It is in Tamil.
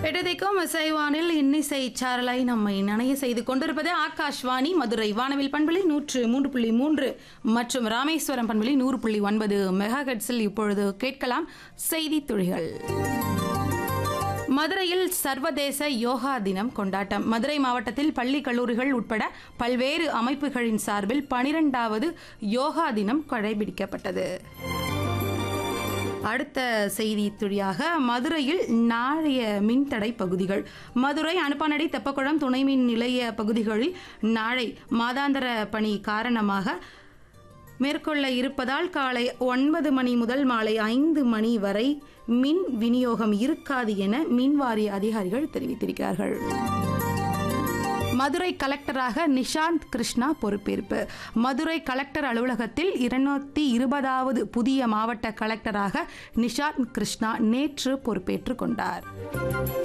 இடதைக்கும் இசைவானில் இன்னிசை சாரலை நம்மை நனைய செய்து கொண்டிருப்பது ஆகாஷ்வாணி மதுரை வானவில் பண்பலி நூற்று மூன்று புள்ளி மூன்று மற்றும் ராமேஸ்வரம் பண்பலி நூறு புள்ளி ஒன்பது மெகாஹெட்ஸில் இப்பொழுது கேட்கலாம் செய்தி துளிகள் மதுரையில் சர்வதேச யோகா தினம் கொண்டாட்டம் மதுரை மாவட்டத்தில் பள்ளி கல்லூரிகள் உட்பட பல்வேறு அமைப்புகளின் சார்பில் பனிரெண்டாவது யோகா தினம் கடைபிடிக்கப்பட்டது அடுத்த செய்தி துளியாக மதுரையில் நாளைய மின்தடை பகுதிகள் மதுரை அனுப்பானடி தெப்பக்குளம் துணை மின் நிலைய பகுதிகளில் நாளை மாதாந்திர பணி காரணமாக மேற்கொள்ள இருப்பதால் காலை ஒன்பது மணி முதல் மாலை ஐந்து மணி வரை மின் விநியோகம் இருக்காது என மின் வாரிய அதிகாரிகள் தெரிவித்திருக்கிறார்கள் மதுரை கலெக்டராக நிஷாந்த் கிருஷ்ணா பொறுப்பேற்பு மதுரை கலெக்டர் அலுவலகத்தில் இருநூத்தி இருபதாவது புதிய மாவட்ட கலெக்டராக நிஷாந்த் கிருஷ்ணா நேற்று பொறுப்பேற்றுக் கொண்டார்